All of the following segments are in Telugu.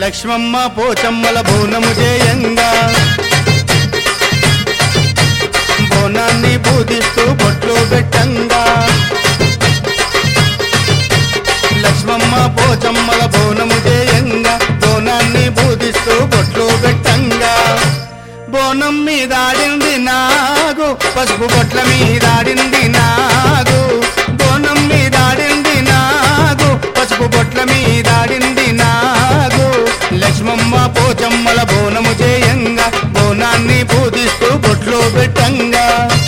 లక్ష్మమ్మ పోచమ్మల బోనము చేయంగా బోనాన్ని పూజిస్తూ బొట్లు పెట్టంగా లక్ష్మమ్మ పోచమ్మల బోనము చేయంగా బోనాన్ని పూజిస్తూ బొట్లు పెట్టంగా బోనం మీదాడింది నాగు పసుపు బొట్ల మీదాడింది నాగు బోనం మీదాడింది నాగు పసుపు బొట్ల మీదాడింది నాగు లక్ష్మమ్మ పోచమ్మల బోనము చేయంగా బోనాన్ని పూజిస్తూ బొట్లు పెట్టంగా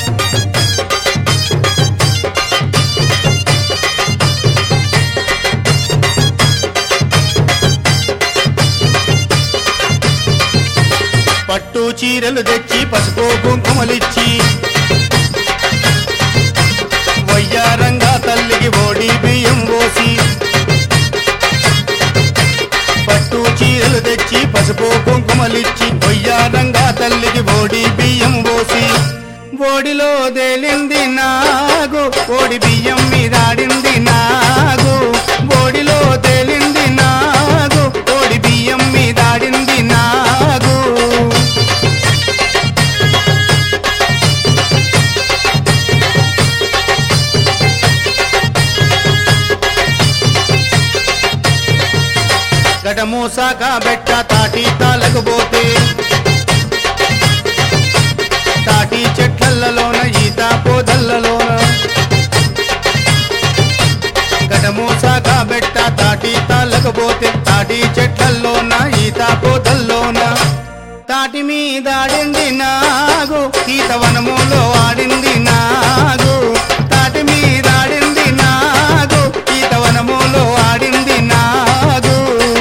పట్టు చీరలు తెచ్చి పసుపు కుంకుమలిచ్చి వయ్యారంగా తల్లికి ఓడి బియ్యం పోసి పట్టు చీరలు తెచ్చి పసుపు కుంకుమలిచ్చి వయ్యారంగా తల్లికి ఓడి బియ్యం పోసి ఓడిలో తేలింది నాగు ఓడి బియ్యం మీదాడింది నాగు ఓడిలో తేలింది నాగు ఓడి బియ్యం మీదాడింది నాగు గడమూసాక బెట్ట తాటి తాలకపోతే తాటి చెట్లలోన ఈత పోదల్లలోన గడమూసాక బెట్ట తాటి తాలకపోతే తాటి చెట్లలోన ఈత పోదల్లోన తాటి మీద ఆడింది నాగు ఈత వనములో ఆడింది నాగు తాటి మీద ఆడింది నాగు ఈత వనములో ఆడింది నాగు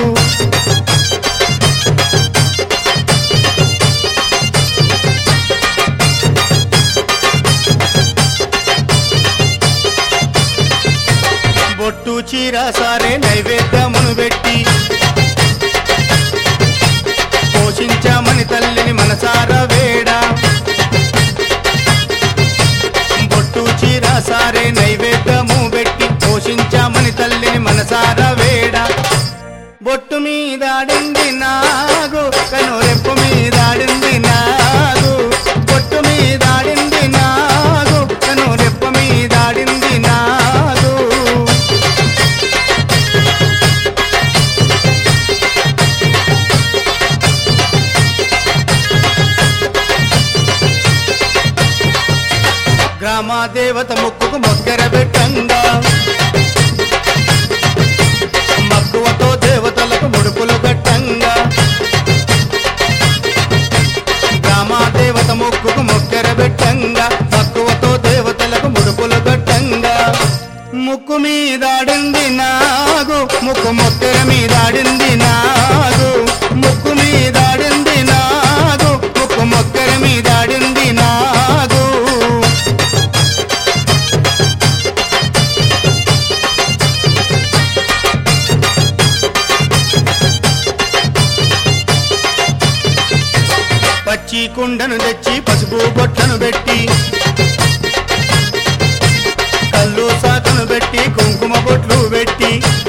బొట్టు చీర సారే నైవేద్యమును పెట్టి పోషించామని తల్లిని మనసార వేడ బొట్టు చీర సారే నైవేద్యము పెట్టి పోషించామని తల్లిని మనసార వేడ బొట్టు మీదాడింది నాగు కనురెప్పు మీదాడింది నాగు బొట్టు మీదాడింది నాగు కనురెప్పు మీదాడింది నాగు గ్రామ దేవత ముక్కుకు మొగ్గర పెట్టంగా మక్కువతో దేవతలకు ముడుపులు కట్టంగా గ్రామ దేవత ముక్కుకు మొగ్గర పెట్టంగా మక్కువతో దేవతలకు ముడుపులు కట్టంగా ముక్కు మీదాడింది నాగు ముక్కు మొక్కర మీదాడింది నాగు ముక్కు మీదాడింది నాగు ముక్కు మొక్కర మీదాడింది నాగు పచ్చి కుండను తెచ్చి పసుపు బొట్లను పెట్టి కళ్ళు సాకను పెట్టి కుంకుమ బొట్లు పెట్టి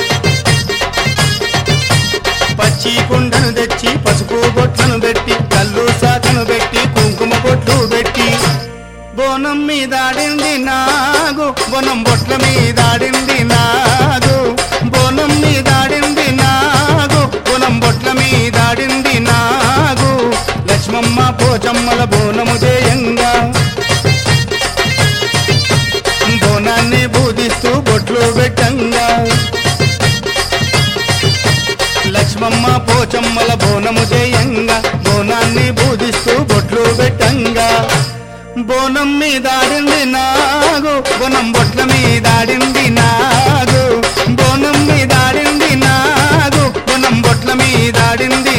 పచ్చి కుండను తెచ్చి పసుపు బొట్లను పెట్టి కళ్ళు సాకను పెట్టి కుంకుమ బొట్లు పెట్టి బోనం మీదాడింది నాగు బోనం బొట్ల మీదాడింది నాగు బోనం మీదాడింది నాగు బోనం బొట్ల మీదాడింది నాగు లక్ష్మమ్మ పోచమ్మల బోనము చేయంగా బోనాన్ని బూదిస్తూ బొట్లు పెట్టంగా లక్ష్మమ్మ పోచమ్మల బోనము చేయంగా బోనాన్ని బూదిస్తూ బొట్లు పెట్టంగా బోనం మీదాడింది నాగు బోనం బొట్ల మీదాడింది నాగు బోనం మీదాడింది నాగు బోనం బొట్ల మీదాడింది